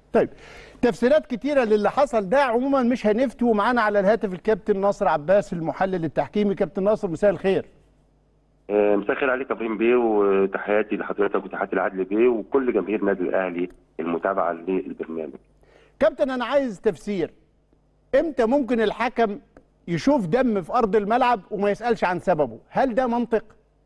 طيب تفسيرات كتيرة للي حصل ده عموما مش هنفتي ومعانا على الهاتف الكابتن ناصر عباس المحلل التحكيمي كابتن ناصر مساء الخير آه، مساء الخير عليك يا ابراهيم بيه وتحياتي لحضرتك وتحياتي لعدل بيه وكل جماهير النادي الاهلي المتابعه للبرنامج. كابتن انا عايز تفسير امتى ممكن الحكم يشوف دم في ارض الملعب وما يسالش عن سببه هل ده منطق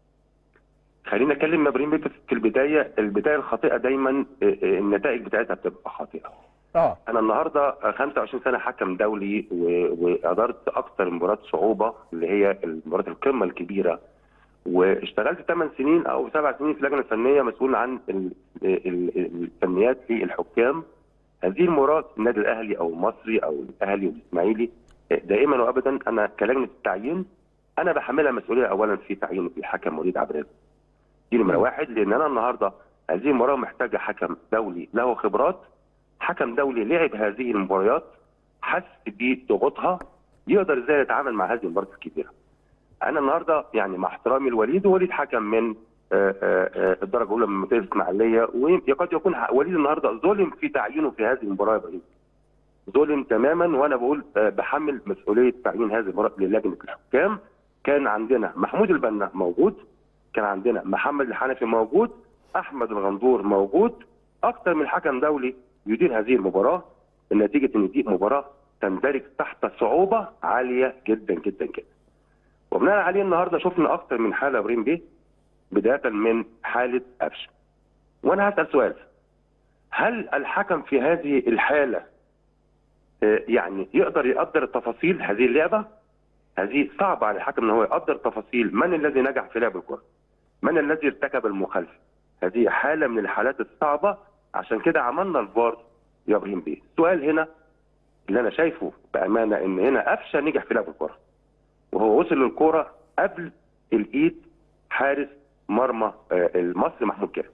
خلينا اتكلم يا ابراهيم بيه في البدايه البدايه الخاطئه دايما آه، آه، النتائج بتاعتها بتبقى خاطئه. اه انا النهارده آه، 25 سنه حكم دولي و- وادرت اكثر مباريات صعوبه اللي هي مباراه القمه الكبيره واشتغلت 8 سنين او 7 سنين في اللجنه الفنيه مسؤول عن ال- ال- الفنيات في الحكام هذه المباراه النادي الاهلي او المصري او الاهلي والاسماعيلي دائما وابدا انا كلجنه التعيين انا بحملها مسؤوليه اولا في تعيين الحكم وليد عبد الرازق. دي نمره واحد لان انا النهارده هذه المباراه محتاجه حكم دولي له خبرات حكم دولي لعب هذه المباريات حس بضغوطها يقدر ازاي يتعامل مع هذه المباريات الكبيره. انا النهارده يعني مع احترامي لوليد وليد حكم من آه، آه، آه، الدرجه الاولى من منطقه الاسماعيليه وقد يكون وليد النهارده ظلم في تعيينه في هذه المباراه يا ابراهيم. ظلم تماما وانا بقول آه، بحمل مسؤوليه تعيين هذه المباراه للجنه الحكام كان عندنا محمود البنا موجود كان عندنا محمد الحنفي موجود احمد الغندور موجود اكثر من حكم دولي يدير هذه المباراه نتيجه ان دي مباراه تندرج تحت صعوبه عاليه جدا جدا جدا. وبناء عليه النهارده شفنا اكثر من حاله يا ابراهيم بيه بدايه من حاله قفشه. وانا هسال سؤال هل الحكم في هذه الحاله آه، يعني يقدر يقدر تفاصيل هذه اللعبه؟ هذه صعبه على الحكم ان هو يقدر تفاصيل من الذي نجح في لعب الكره؟ من الذي ارتكب المخالفه؟ هذه حاله من الحالات الصعبه عشان كده عملنا الفار يا ابراهيم بيه. السؤال هنا اللي انا شايفه بامانه ان هنا قفشه نجح في لعب الكره. وهو وصل للكوره قبل الايد حارس مرمى آه، المصري محمود كامل.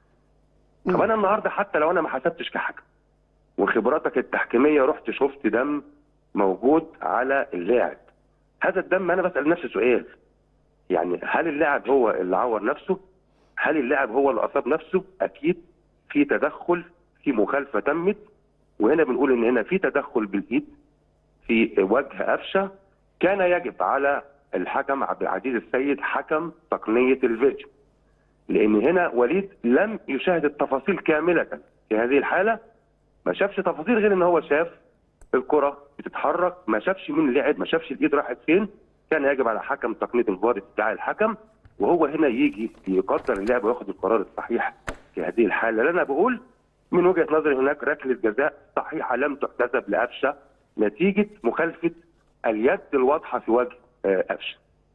طب انا النهارده حتى لو انا ما حسبتش كحكم وخبراتك التحكيميه رحت شفت دم موجود على اللاعب. هذا الدم انا بسال نفسي سؤال يعني هل اللاعب هو اللي عور نفسه؟ هل اللاعب هو اللي اصاب نفسه؟ اكيد في تدخل في مخالفه تمت وهنا بنقول ان هنا في تدخل بالايد في وجه قفشه كان يجب على الحكم عبد العزيز السيد حكم تقنيه الفيديو لان هنا وليد لم يشاهد التفاصيل كامله في هذه الحاله ما شافش تفاصيل غير ان هو شاف الكره بتتحرك ما شافش مين لعب ما شافش الايد راحت فين كان يجب على حكم تقنيه الفار استدعاء الحكم وهو هنا يجي يقدر اللعب وياخد القرار الصحيح في هذه الحاله لأن انا بقول من وجهه نظري هناك ركله جزاء صحيحه لم تحتسب لقفشه نتيجه مخالفه اليد الواضحه في وجه آه، قفشه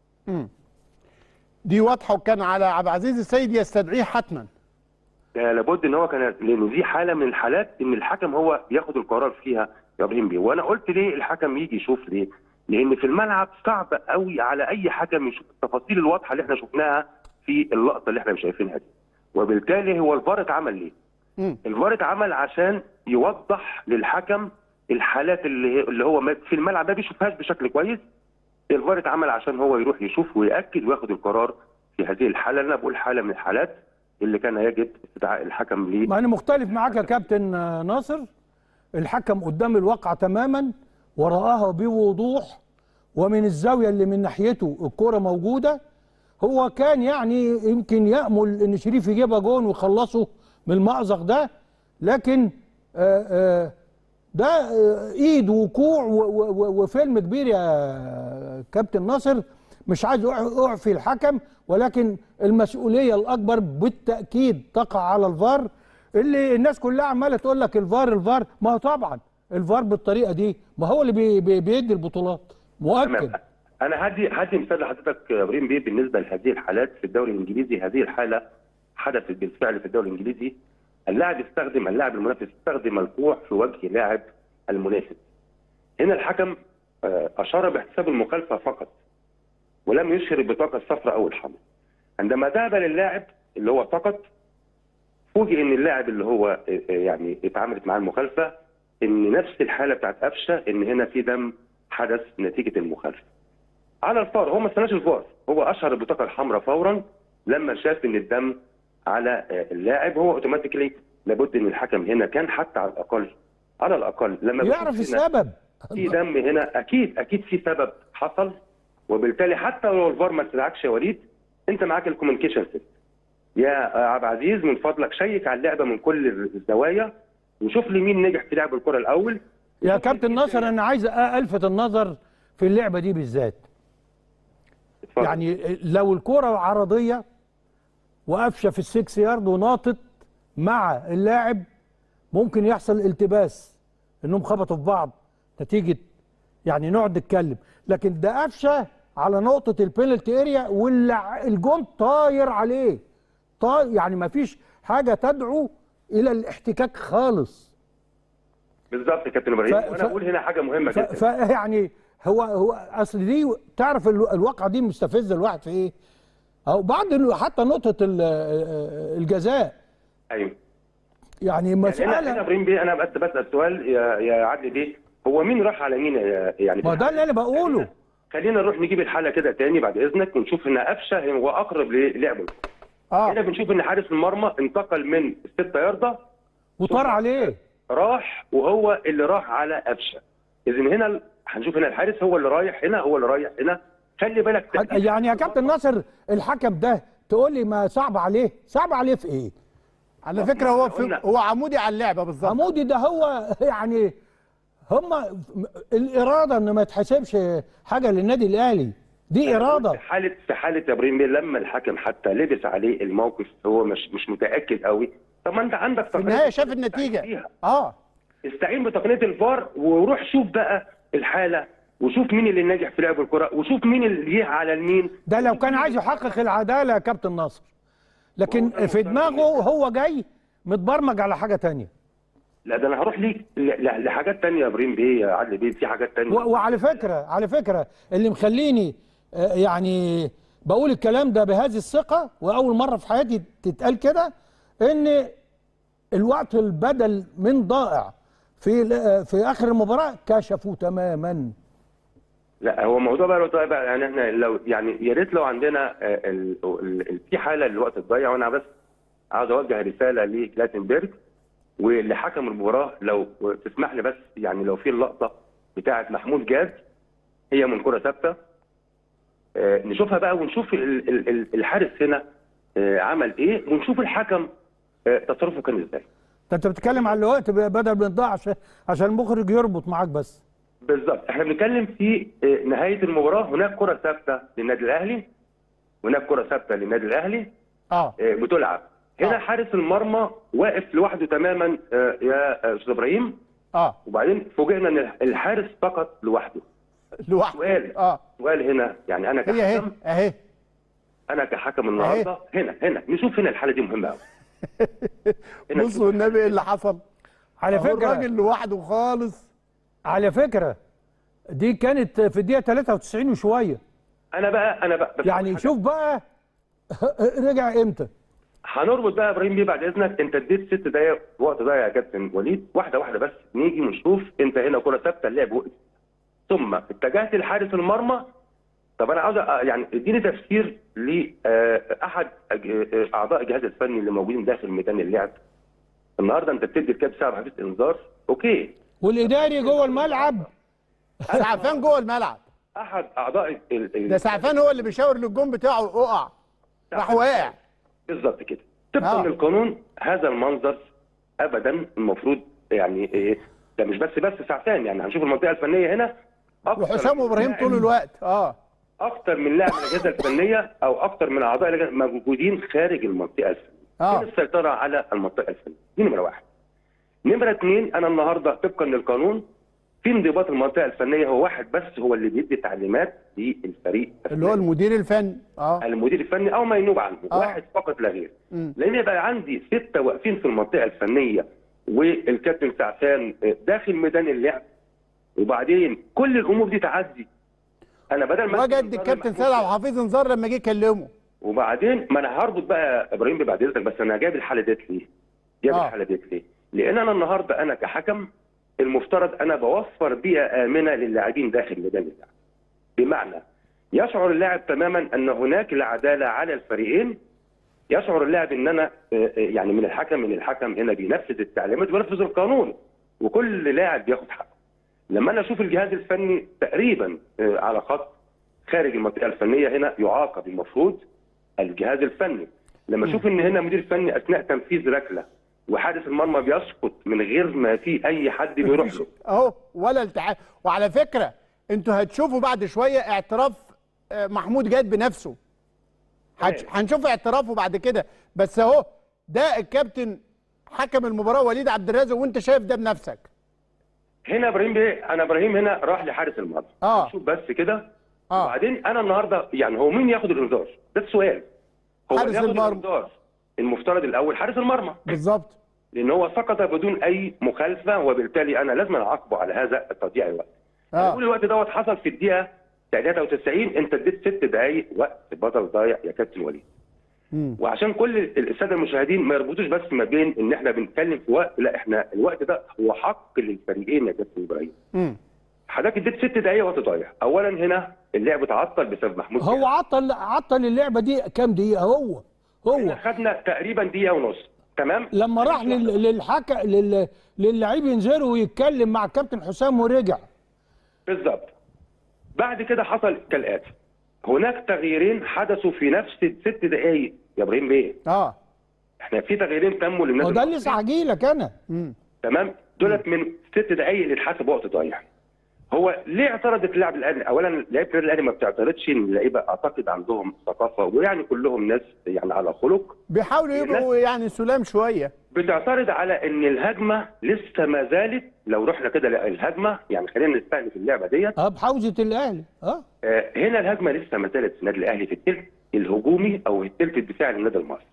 دي واضحه وكان على عبد العزيز السيد يستدعيه حتما آه، لابد ان هو كان لان دي حاله من الحالات ان الحكم هو بياخد القرار فيها يا ابراهيم بيه وانا قلت ليه الحكم يجي يشوف ليه؟ لان في الملعب صعب قوي على اي حكم يشوف التفاصيل الواضحه اللي احنا شفناها في اللقطه اللي احنا شايفينها دي وبالتالي هو الفار اتعمل ليه؟ مم. الفار اتعمل عشان يوضح للحكم الحالات اللي اللي هو ما- في الملعب ما بيشوفهاش بشكل كويس الفار اتعمل عشان هو يروح يشوف ويأكد وياخد القرار في هذه الحاله اللي انا بقول حاله من الحالات اللي كان يجب استدعاء الحكم ليه ما انا مختلف معاك يا كابتن آه، ناصر الحكم قدام الواقع تماما ورآها بوضوح ومن الزاويه اللي من ناحيته الكره موجوده هو كان يعني يمكن يامل ان شريف يجيبها جون ويخلصه من المأزق ده لكن آه، آه، ده آه، ايد وكوع و- و- و- وفيلم كبير يا كابتن ناصر مش عايز أع- اعفي الحكم ولكن المسؤوليه الاكبر بالتاكيد تقع على الفار اللي الناس كلها عماله تقول لك الفار الفار ما هو طبعا الفار بالطريقه دي ما هو اللي بي بي بيدي البطولات مؤكد تمام انا هدي هدي مثال لحضرتك يا ابراهيم بيه بالنسبه لهذه الحالات في الدوري الانجليزي هذه الحاله حدثت بالفعل في الدوري الانجليزي اللاعب استخدم اللاعب المنافس استخدم الكوع في وجه لاعب المنافس هنا الحكم آه، اشار باحتساب المخالفه فقط ولم يشهر البطاقه الصفراء او الحمراء عندما ذهب للاعب اللي هو سقط فوجئ ان اللاعب اللي هو آه، آه، يعني اتعاملت معاه المخالفه ان نفس الحاله بتاعت قفشه ان هنا في دم حدث نتيجه المخالفه على الفار هو ما استناش الفار هو اشهر البطاقه الحمراء فورا لما شاف ان الدم على آه، اللاعب هو اوتوماتيكلي لابد ان الحكم هنا كان حتى على الاقل على الاقل لما يعرف بيشوف هنا السبب في دم هنا اكيد اكيد في سبب حصل وبالتالي حتى لو الفار ما استدعكش يا وليد انت معاك الكوميونيكيشن سيستم يا عبد العزيز من فضلك شيك على اللعبه من كل الزوايا وشوف لي مين نجح في لعب الكره الاول يا كابتن ناصر انا عايز الفت النظر في اللعبه دي بالذات اتفضل. يعني لو الكرة عرضية وقفشة في السكس يارد وناطط مع اللاعب ممكن يحصل التباس انهم خبطوا في بعض نتيجة يعني نقعد نتكلم لكن ده قفشة على نقطة البينالتي اريا والجون طاير عليه طاير يعني ما فيش حاجة تدعو الى الاحتكاك خالص بالظبط يا كابتن ابراهيم ف- وانا ف- اقول هنا حاجه مهمه ف- جدا فيعني هو هو اصل دي تعرف الو- الواقعه دي مستفزه الواحد في ايه؟ او بعد ال- حتى نقطه ال- الجزاء ايوه يعني هنا هنا مساله ابراهيم بيه انا بس بسال سؤال يا يا عدلي بيه هو مين راح على مين يا- يعني في ما ده اللي انا بقوله خلينا نروح نجيب الحاله كده تاني بعد اذنك ونشوف ان قفشه هو اقرب للعب هنا اه بنشوف ان حارس المرمى انتقل من الستة ياردة وطار عليه راح وهو اللي راح على قفشه اذا هنا ال- هنشوف هنا الحارس هو اللي رايح هنا هو اللي رايح هنا خلي بالك تأكيد. يعني يا كابتن ناصر الحكم ده تقول لي ما صعب عليه صعب عليه في ايه؟ على فكره هو في قلنا- هو عمودي على اللعبه بالظبط عمودي ده هو يعني هم الاراده ان ما يتحسبش حاجه للنادي الاهلي دي اراده في حاله في حاله يا ابراهيم بيه لما الحكم حتى لبس عليه الموقف هو مش مش متاكد قوي طب ما انت عندك في النهايه شاف النتيجه فيها. اه استعين بتقنيه الفار وروح شوف بقى الحاله وشوف مين اللي ناجح في لعب الكره وشوف مين اللي جه على المين ده لو كان عايز يحقق العداله يا كابتن ناصر لكن في دماغه هو جاي متبرمج على حاجه تانية لا ده انا هروح ليك ل- ل- لحاجات تانية يا ابراهيم بيه يا عدلي بيه في حاجات تانية و- وعلى فكره على فكره اللي مخليني آه، يعني بقول الكلام ده بهذه الثقه واول مره في حياتي تتقال كده ان الوقت البدل من ضائع في آه، في اخر المباراه كشفوا تماما لا هو موضوع بقى الوقت بقى يعني احنا لو يعني يا ريت لو عندنا آه، ال- ال- ال- في حاله للوقت الضايع وانا بس عاوز اوجه رساله لكلاتنبرج ولحكم المباراه لو تسمح لي بس يعني لو في اللقطه بتاعه محمود جاد هي من كره ثابته آه، نشوفها بقى ونشوف ال- ال- ال- الحارس هنا آه، عمل ايه ونشوف الحكم آه، تصرفه كان ازاي ده انت بتتكلم على الوقت بدل من ضاع عشان عشان المخرج يربط معاك بس بالظبط احنا بنتكلم في آه، نهايه المباراه هناك كره ثابته للنادي الاهلي هناك كره ثابته للنادي الاهلي اه آه، بتلعب هنا آه. حارس المرمى واقف لوحده تماما آه، يا آه، استاذ ابراهيم اه وبعدين فوجئنا ان الحارس فقط لوحده لوحده سؤال اه سؤال هنا يعني انا هي اهي كحكم اهي انا كحكم النهارده هنا هنا نشوف هنا الحاله دي مهمه قوي هنا بصوا النبي ايه اللي حصل على أهو فكره الراجل لوحده خالص على فكره دي كانت في الدقيقه 93 وشويه انا بقى انا بقى بس يعني حاجة. شوف بقى رجع امتى هنربط بقى يا ابراهيم بيه بعد اذنك انت اديت ست دقائق وقت ضايع يا كابتن وليد واحده واحده بس نيجي ونشوف انت هنا كره ثابته اللعب وقت ثم اتجهت لحارس المرمى طب انا عاوز أ- يعني اديني تفسير لاحد اعضاء الجهاز الفني اللي موجودين داخل ميدان اللعب النهارده انت بتدي الكاب سبب حديث انذار اوكي والاداري جوه الملعب سعفان جوه الملعب احد اعضاء ال- ال- ده سعفان هو اللي بيشاور للجون بتاعه اقع راح واقع بالظبط كده طبقا آه. للقانون هذا المنظر ابدا المفروض يعني إيه ده مش بس بس سعفان يعني هنشوف المنطقه الفنيه هنا أكتر وحسام من ابراهيم لاعب- طول الوقت اه اكتر من لاعب من الاجهزه الفنيه او اكتر من اعضاء اللجنه موجودين خارج المنطقه الفنيه آه. فين السيطره على المنطقه الفنيه دي نمره واحد نمره اثنين انا النهارده طبقا للقانون في انضباط المنطقه الفنيه هو واحد بس هو اللي بيدي تعليمات للفريق اللي هو المدير الفني اه المدير الفني او ما ينوب عنه آه. واحد فقط لا غير مم. لان يبقى عندي سته واقفين في المنطقه الفنيه والكابتن سعفان داخل ميدان اللعب وبعدين كل الامور دي تعدي انا بدل ما وجد الكابتن سيد عبد الحفيظ انذار لما جه يكلمه وبعدين ما انا هربط بقى يا ابراهيم بعد اذنك بس انا جايب الحاله ديت ليه؟ جايب آه. الحاله ديت ليه؟ لان انا النهارده انا كحكم المفترض انا بوفر بيئه امنه للاعبين داخل ميدان اللعب. بمعنى يشعر اللاعب تماما ان هناك العداله على الفريقين يشعر اللاعب ان انا آه، آه، يعني من الحكم ان الحكم هنا بينفذ التعليمات وينفذ القانون وكل لاعب بياخد حقه لما انا اشوف الجهاز الفني تقريبا آه، على خط خارج المنطقه الفنيه هنا يعاقب المفروض الجهاز الفني لما اشوف ان هنا مدير فني اثناء تنفيذ ركله وحارس المرمى بيسقط من غير ما في اي حد بيروح له اهو ولا التعامل وعلى فكره انتوا هتشوفوا بعد شويه اعتراف آه، محمود جاد بنفسه هتش- تمام. هنشوف اعترافه بعد كده بس اهو ده الكابتن حكم المباراه وليد عبد الرازق وانت شايف ده بنفسك هنا ابراهيم بيه انا ابراهيم هنا راح لحارس المرمى آه. شوف بس كده آه. وبعدين انا النهارده يعني هو مين ياخد الانذار ده السؤال هو حارس اللي ياخد المرمى. الانذار المفترض الاول حارس المرمى بالظبط لان هو سقط بدون اي مخالفه وبالتالي انا لازم اعاقبه على هذا تضييع الوقت اه كل الوقت دوت حصل في الدقيقه 93 انت اديت ست دقائق وقت بدل ضايع يا كابتن وليد مم. وعشان كل الساده المشاهدين ما يربطوش بس ما بين ان احنا بنتكلم في وقت لا احنا الوقت ده هو حق للفريقين يا كابتن ابراهيم مم. حضرتك اديت ست دقائق وقت ضايع اولا هنا اللعب اتعطل بسبب محمود هو جاد. عطل عطل اللعبه دي كام دقيقه هو احنا هو خدنا تقريبا دقيقه ونص تمام لما راح لل- للحكم لل- للاعيب ينزلوا ويتكلم مع الكابتن حسام ورجع بالظبط بعد كده حصل كالاتي هناك تغييرين حدثوا في نفس الست دقائق يا ابراهيم بيه اه احنا في تغييرين تموا للناس هو ده المصرية. اللي هحكي لك انا مم. تمام دولت من ست دقائق اللي اتحسب وقت ضايع هو ليه اعترضت اللاعب الاهلي؟ اولا لعيبه النادي الاهلي ما بتعترضش ان اللعيبه اعتقد عندهم ثقافه ويعني كلهم ناس يعني على خلق بيحاولوا يبقوا يعني سلام شويه بتعترض على ان الهجمه لسه ما زالت لو رحنا كده للهجمه يعني خلينا نستأنف اللعبه ديت اه بحوزه الاهلي اه آه، هنا الهجمه لسه ما زالت في النادي الاهلي في الثلث الهجومي او الثلث الدفاعي للنادي المصري.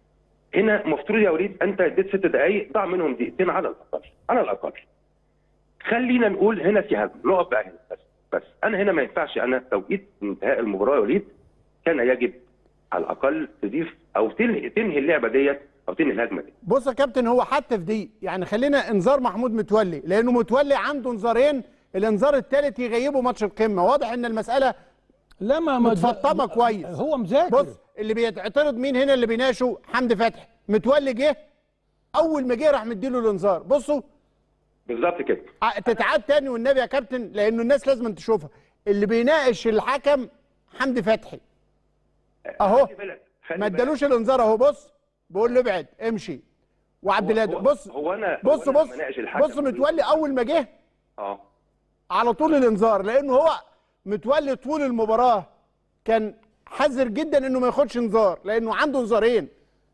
هنا المفروض يا وليد انت اديت ست دقائق ضاع منهم دقيقتين على الاقل على الاقل. خلينا نقول هنا في هجمه نقف بقى هنا بس بس انا هنا ما ينفعش انا توقيت انتهاء المباراه يا وليد كان يجب على الاقل تضيف او تنهي تنهي اللعبه ديت او تنهي الهجمه دي. بص يا كابتن هو حتى في دي يعني خلينا انذار محمود متولي لانه متولي عنده انذارين الانذار الثالث يغيبه ماتش القمه واضح ان المساله لا ما ما- متفطمة كويس. هو مذاكر بص اللي بيعترض مين هنا اللي بيناقشه حمدي فتحي متولي جه اول ما جه راح مديله الانذار بصوا بالظبط كده. ع- تتعاد تاني والنبي يا كابتن لانه الناس لازم تشوفها اللي بيناقش الحكم حمدي فتحي اهو خلي بالك- خلي ما بالك. ادالوش الانذار اهو بص بقول له ابعد امشي وعبد هو- الهادي هو- بص هو انا بص هو أنا بص لما أناقش الحكم بص متولي اول ما جه اه على طول الانذار لانه هو متولي طول المباراه كان حذر جدا انه ما ياخدش انذار لانه عنده انذارين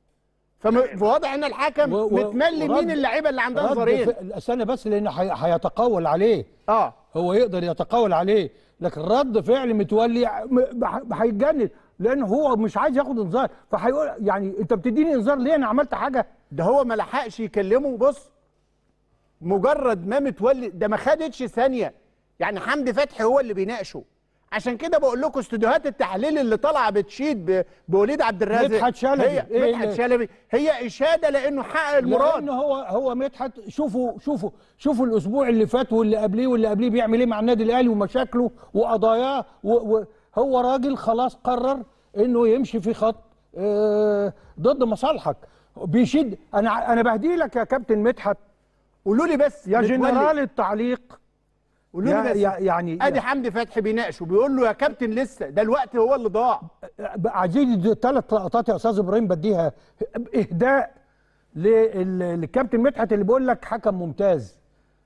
فم- فواضح ان الحكم و- و- متملي ورد- مين اللعيبه اللي عندها رد انذارين ف- استنى بس لان هي- هيتقول عليه اه هو يقدر يتقول عليه لكن رد فعل متولي م- ح- هيتجنن لان هو مش عايز ياخد انذار فهيقول يعني انت بتديني انذار ليه انا عملت حاجه ده هو ما لحقش يكلمه بص مجرد ما متولي ده ما خدتش ثانيه يعني حمدي فتحي هو اللي بيناقشه عشان كده بقول لكم استوديوهات التحليل اللي طالعه بتشيد ب- بوليد عبد الرازق مدحت شلبي. هي إيه مدحت اللي- شلبي هي اشاده لانه حقق المراد لان هو هو مدحت شوفوا شوفوا شوفوا الاسبوع اللي فات واللي قبليه واللي قبليه بيعمل ايه مع النادي الاهلي ومشاكله وقضاياه وهو راجل خلاص قرر انه يمشي في خط آه، ضد مصالحك بيشد انا انا بهدي لك يا كابتن مدحت قولوا لي بس يا متولي، جنرال التعليق قولوا يا- لي بس يا- يعني ادي حمدي فتحي بيناقشه بيقول له يا كابتن لسه ده الوقت هو اللي ضاع عايزين ثلاث لقطات يا استاذ ابراهيم بديها اهداء لل- للكابتن مدحت اللي بيقول لك حكم ممتاز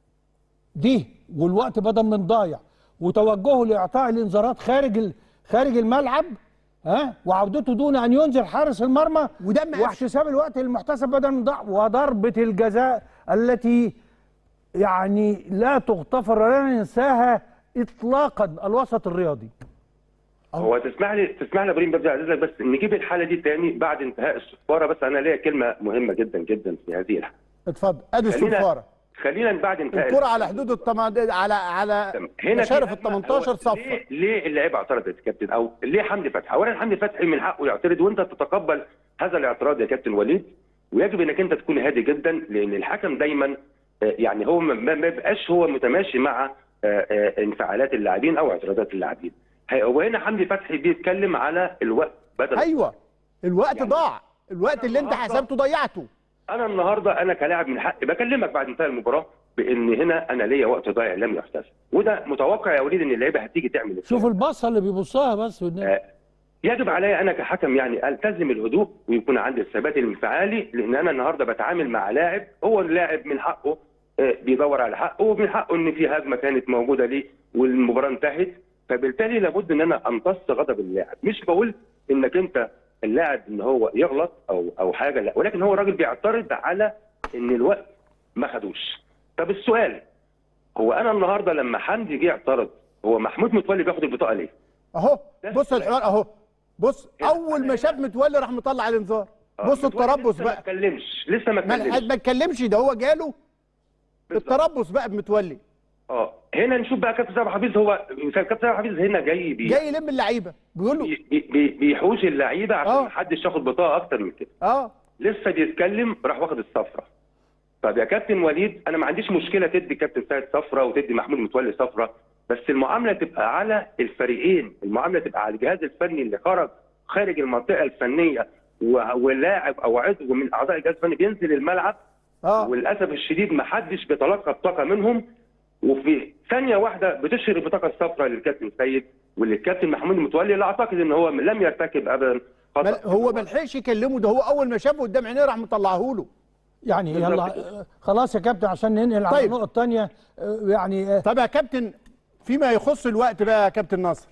دي والوقت بدل من ضايع وتوجهه لاعطاء الانذارات خارج ال- خارج الملعب ها وعودته دون ان ينزل حارس المرمى وده ما واحتساب الوقت المحتسب بدل من ضاع وضربه الجزاء التي يعني لا تغتفر ولا ننساها اطلاقا الوسط الرياضي هو تسمح لي تسمح لي يا ابراهيم ببدا عزيزك بس نجيب الحاله دي تاني بعد انتهاء الصفاره بس انا ليا كلمه مهمه جدا جدا في هذه الحاله اتفضل ادي خلينا الصفاره خلينا بعد انتهاء الكره على حدود التمن... على على هنا مشارف ال في أزمة. 18 هو صفه ليه ليه اللعيبه اعترضت يا كابتن او ليه حمدي فتحي؟ اولا حمدي فتحي من حقه يعترض وانت تتقبل هذا الاعتراض يا كابتن وليد ويجب انك انت تكون هادي جدا لان الحكم دايما آه، يعني هو ما ما- ما بيبقاش هو متماشي مع آه، آه، انفعالات اللاعبين او اعتراضات اللاعبين. هي- هو هنا حمدي فتحي بيتكلم على الوقت بدل ايوه الوقت يعني ضاع الوقت اللي انت النهاردة- حسبته ضيعته انا النهارده انا كلاعب من حقي بكلمك بعد انتهاء المباراه بان هنا انا ليا وقت ضايع لم يحتسب وده متوقع يا وليد ان اللعيبه هتيجي تعمل شوف الكلام. البصه اللي بيبصها بس والنبي. آه، يجب علي انا كحكم يعني التزم الهدوء ويكون عندي الثبات الانفعالي لان انا النهارده بتعامل مع لاعب هو اللاعب من حقه آه، بيدور على حقه ومن حقه ان في هجمه كانت موجوده ليه والمباراه انتهت فبالتالي لابد ان انا امتص غضب اللاعب مش بقول انك انت اللاعب ان هو يغلط او او حاجه لا ولكن هو الراجل بيعترض على ان الوقت ما خدوش طب السؤال هو انا النهارده لما حمدي جه اعترض هو محمود متولي بياخد البطاقه ليه؟ اهو ده بص الحوار اهو بص هنا- اول ما شاف متولي راح مطلع الانذار آه، بص متولي التربص لسه ما بقى اتكلمش لسه ما ما اتكلمش ما اتكلمش ده هو جاله بالظبط. التربص بقى بمتولي اه هنا نشوف بقى كابتن سامح حفيظ هو كابتن سامح حفيظ هنا جاي بي جاي يلم اللعيبه بيقول له بي بي بي بيحوش اللعيبه عشان آه. محدش ياخد بطاقه اكتر من كده اه لسه بيتكلم راح واخد الصفرة طب يا كابتن وليد انا ما عنديش مشكله تدي كابتن سيد صفرة وتدي محمود متولي صفرة بس المعامله تبقى على الفريقين المعامله تبقى على الجهاز الفني اللي خرج خارج المنطقه الفنيه و- ولاعب او عضو من اعضاء الجهاز الفني بينزل الملعب اه وللاسف الشديد ما حدش بيتلقى الطاقه منهم وفي ثانيه واحده بتشهر البطاقه الصفراء للكابتن سيد والكابتن محمود متولي لا اعتقد ان هو لم يرتكب ابدا ما- خطا هو ما لحقش يكلمه ده هو اول ما شافه قدام عينيه راح مطلعه له يعني بالظبط يلا كده. آه، خلاص يا كابتن عشان ننقل على طيب. النقطه الثانيه يعني آه، طب يا كابتن فيما يخص الوقت بقى يا كابتن ناصر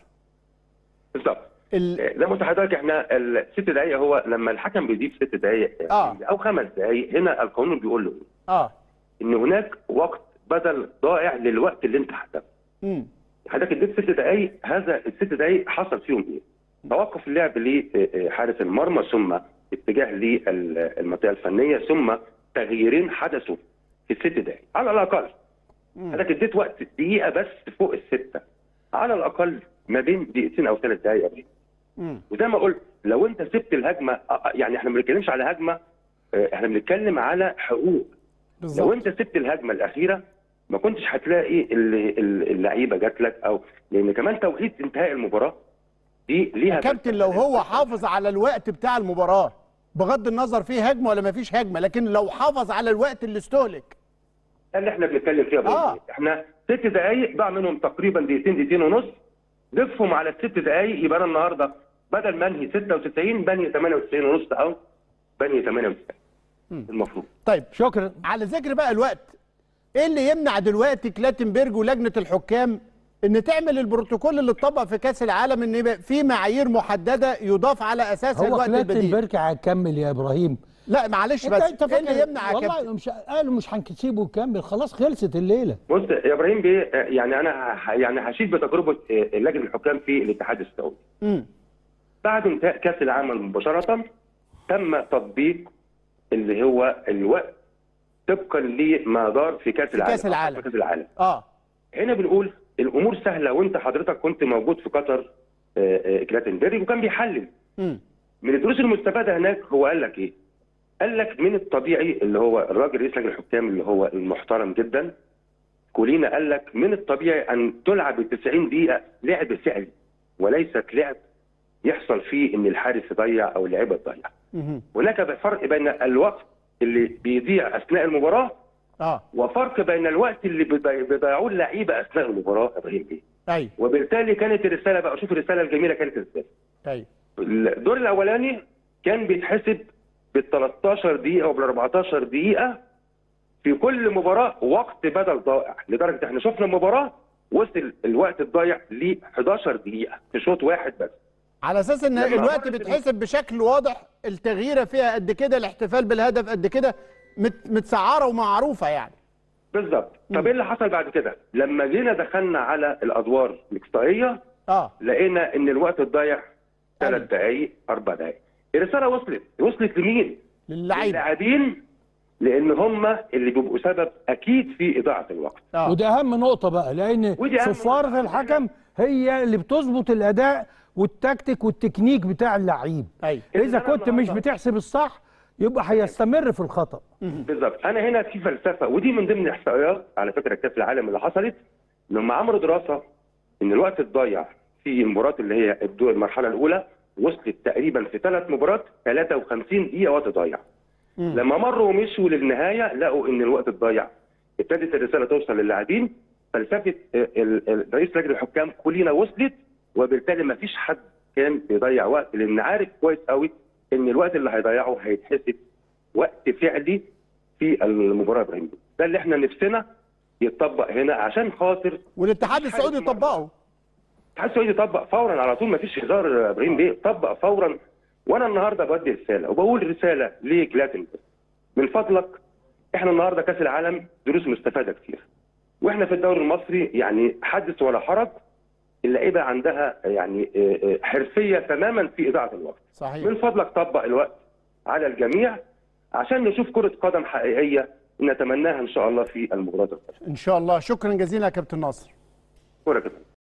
بالظبط ال... زي ما قلت لحضرتك احنا الست دقائق هو لما الحكم بيضيف ست دقائق آه. او خمس دقائق هنا القانون بيقول له إيه؟ اه ان هناك وقت بدل ضائع للوقت اللي انت حسبته امم حضرتك اديت ست دقائق هذا الست دقائق حصل فيهم ايه؟ توقف اللعب لحارس المرمى ثم اتجاه للمنطقه الفنيه ثم تغييرين حدثوا في الست دقائق على الاقل حضرتك اديت وقت دقيقه بس فوق السته على الاقل ما بين دقيقتين او ثلاث دقائق يا إبراهيم. امم وزي ما قلت لو انت سبت الهجمه آه، يعني احنا ما بنتكلمش على هجمه آه، احنا بنتكلم على حقوق لو بالظبط انت سبت الهجمه الاخيره ما كنتش هتلاقي ال- ال- اللعيبه جات لك او لان كمان توقيت انتهاء المباراه دي ليها يا كابتن لو هو حافظ على الوقت بتاع المباراه بغض النظر فيه هجمه ولا ما فيش هجمه لكن لو حافظ على الوقت اللي استهلك ده اللي احنا بنتكلم فيها آه. آه. احنا ست دقائق ضاع منهم تقريبا دقيقتين دقيقتين ونص ضيفهم على الست دقائق يبقى انا النهارده بدل ما انهي 96 بنهي 98 ونص او بنهي 98 المفروض طيب شكرا على ذكر بقى الوقت ايه اللي يمنع دلوقتي كلاتنبرج ولجنه الحكام ان تعمل البروتوكول اللي اتطبق في كاس العالم ان يبقى في معايير محدده يضاف على اساسها هو الوقت البديل كلاتنبرج هيكمل يا ابراهيم لا معلش انت بس انت ايه فاكر اللي يمنع يا والله كابتن مش قالوا مش هنسيبه يكمل خلاص خلصت الليله بص يا ابراهيم بيه آه، يعني انا ه- يعني هشيد بتجربه آه، لجنه الحكام في الاتحاد السعودي امم بعد انتهاء كاس العالم مباشره تم تطبيق اللي هو الوقت طبقا لما دار في كاس العالم كأس العالم. في كاس العالم اه هنا بنقول الامور سهله وانت حضرتك كنت موجود في قطر آه، آه، كلاتنبرج وكان بيحلل امم من الدروس المستفاده هناك هو قال لك ايه؟ قال لك من الطبيعي اللي هو الراجل رئيس لجنه الحكام اللي هو المحترم جدا كولينا قال لك من الطبيعي ان تلعب ال 90 دقيقه لعب فعلي وليست لعب يحصل فيه ان الحارس يضيع او اللعيبه تضيع. مهم. هناك فرق بين الوقت اللي بيضيع اثناء المباراه اه وفرق بين الوقت اللي بيضي- بيضيعوه اللعيبه اثناء المباراه يا ابراهيم بيه. ايوه وبالتالي كانت الرساله بقى شوف الرساله الجميله كانت ازاي. ايوه الدور الاولاني كان بيتحسب بال 13 دقيقه وبال 14 دقيقه في كل مباراه وقت بدل ضائع لدرجه احنا شفنا مباراه وصل الوقت الضايع ل 11 دقيقه في شوط واحد بس على اساس ان لما الوقت مرت بيتحسب بشكل واضح التغييره فيها قد كده الاحتفال بالهدف قد كده مت متسعره ومعروفه يعني بالظبط طب ايه اللي حصل بعد كده لما جينا دخلنا على الادوار الاقصائيه اه لقينا ان الوقت الضايع ثلاث أيوة. دقائق اربع دقائق الرساله وصلت وصلت لمين للعيبه للاعبين لان هم اللي بيبقوا سبب اكيد في اضاعه الوقت اه وده اهم نقطه بقى لان ودي أهم صفاره نقطة. الحكم هي اللي بتظبط الاداء والتكتيك والتكنيك بتاع اللعيب ايوه اذا أنا كنت مش النهاردة- بتحسب الصح يبقى هيستمر في الخطا بالظبط انا هنا في فلسفه ودي من ضمن الاحصائيات على فكره كاس العالم اللي حصلت لما عملوا دراسه ان الوقت الضايع في المباراه اللي هي الدور المرحله الاولى وصلت تقريبا في ثلاث مباريات 53 دقيقه وقت ضايع لما مروا ومشوا للنهايه لقوا ان الوقت اتضيع ابتدت الرساله توصل للاعبين فلسفه ال- ال- رئيس لجنه الحكام كلنا وصلت وبالتالي ما فيش حد كان بيضيع وقت لان عارف كويس قوي ان الوقت اللي هيضيعه هيتحسب وقت فعلي في المباراه يا ابراهيم ده اللي احنا نفسنا يتطبق هنا عشان خاطر والاتحاد السعودي يطبقه الاتحاد السعودي يطبق فورا على طول ما فيش هزار يا ابراهيم بيه طبق فورا وانا النهارده بدي رساله وبقول رساله لجلاتنبرج من فضلك احنا النهارده كاس العالم دروس مستفاده كتير واحنا في الدوري المصري يعني حدث ولا حرج اللعيبه عندها يعني آه، آه، حرفيه تماما في اضاعه الوقت صحيح من فضلك طبق الوقت على الجميع عشان نشوف كره قدم حقيقيه نتمناها ان شاء الله في المباراه القادمه ان شاء الله شكرا جزيلا يا كابتن ناصر كره كده